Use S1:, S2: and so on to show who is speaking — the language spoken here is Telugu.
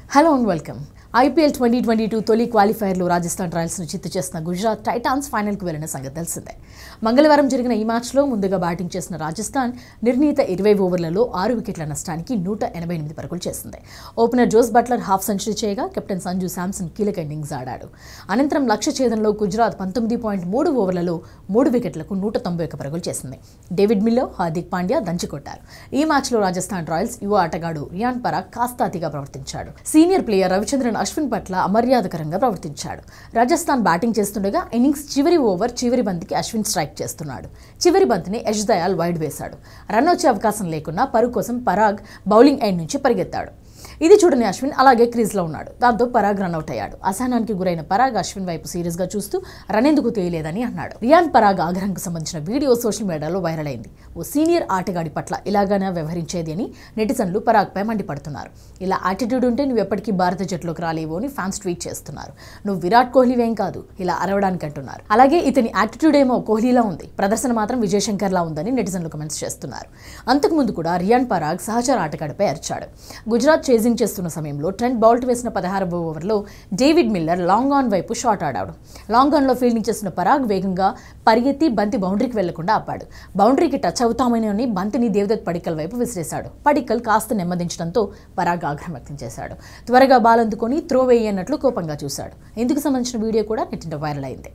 S1: hello and welcome IPL twenty twenty two తొలి క్వాలిఫైర్లో రాజస్థాన్ రాయల్స్ను చిత్తు చేసిన గుజరాత్ టైటాన్స్ ఫైనల్కు వెళ్లిన సంగతి తెలిసిందే మంగళవారం జరిగిన ఈ మ్యాచ్లో ముందుగా బ్యాటింగ్ చేసిన రాజస్థాన్ నిర్ణీత ఇరవై ఓవర్లలో ఆరు వికెట్ల నష్టానికి నూట ఎనభై ఎనిమిది పరుగులు చేసింది opener Jos Buttler half century చేయగా కెప్టెన్ సంజు శాంసన్ కీలక ఇన్నింగ్స్ ఆడాడు అనంతరం లక్ష్య ఛేదంలో గుజరాత్ పంతొమ్మిది పాయింట్ మూడు ఓవర్లలో మూడు వికెట్లకు నూట తొంభై ఒక్క పరుగులు చేసింది డేవిడ్ మిల్లో హార్దిక్ పాండ్యా దంచికొట్టారు ఈ మ్యాచ్లో రాజస్థాన్ రాయల్స్ యువ ఆటగాడు రియాన్ పరాగ్ కాస్త అతిగా ప్రవర్తించాడు సీనియర్ ప్లేయర్ రవిచంద్రన్ అశ్విన్ పట్ల అమర్యాదకరంగా ప్రవర్తించాడు రాజస్థాన్ బ్యాటింగ్ చేస్తుండగా ఇన్నింగ్స్ చివరి ఓవర్ చివరి బంతికి అశ్విన్ స్ట్రైక్ చేస్తున్నాడు చివరి బంతిని యష్ దయాల్ వైడ్ వేశాడు రన్ వచ్చే అవకాశం లేకున్నా పరుగు కోసం పరాగ్ బౌలింగ్ ఎండ్ నుంచి పరిగెత్తాడు ఇది చూడని అశ్విన్ అలాగే క్రీజ్లో ఉన్నాడు దాంతో పరాగ్ రన్అట్ అయ్యాడు అసహనానికి గురైన పరాగ్ అశ్విన్ వైపు సీరియస్గా చూస్తూ రన్ ఎందుకు తేయలేదని అన్నాడు రియాన్ పరాగ్ ఆగ్రహంకు సంబంధించిన వీడియో సోషల్ మీడియాలో వైరల్ అయింది ఓ సీనియర్ ఆటగాడి పట్ల ఇలాగానే వ్యవహరించేది అని నెటిజన్లు పరాగ్పై మండిపడుతున్నారు ఇలా యాటిట్యూడ్ ఉంటే నువ్వు ఎప్పటికీ భారత జట్టులోకి రాలేవు అని ఫ్యాన్స్ ట్వీట్ చేస్తున్నారు నువ్వు విరాట్ కోహ్లీవేం కాదు ఇలా అరవడానికి అంటున్నారు అలాగే ఇతని యాటిట్యూడ్ ఏమో కోహ్లీలా ఉంది ప్రదర్శన మాత్రం విజయ్ శంకర్లా ఉందని నెటిజన్లు కమెంట్స్ చేస్తున్నారు అంతకుముందు కూడా రియాన్ పరాగ్ సహచర ఆటగాడిపై అరిచాడు గుజరాత్ చేజింగ్ చేస్తున్న సమయంలో ట్రెంట్ బౌల్ట్ వేసిన పదహారవ ఓవర్లో డేవిడ్ మిల్లర్ లాంగ్ ఆన్ వైపు షాట్ ఆడాడు లాంగ్ ఆన్లో ఫీల్డింగ్ చేసిన పరాగ్ వేగంగా పరిగెత్తి బంతి బౌండరీకి వెళ్లకుండా ఆపాడు బౌండరీకి టచ్ అవుతామని అని బంతిని దేవదత్ పడికల్ వైపు విసిరేశాడు పడికల్ కాస్త నెమ్మదించడంతో పరాగ్ ఆగ్రహం వ్యక్తం చేశాడు త్వరగా బాల్ అందుకొని త్రో వేయన్నట్లు కోపంగా చూశాడు ఇందుకు సంబంధించిన వీడియో కూడా నెట్టింట వైరల్ అయింది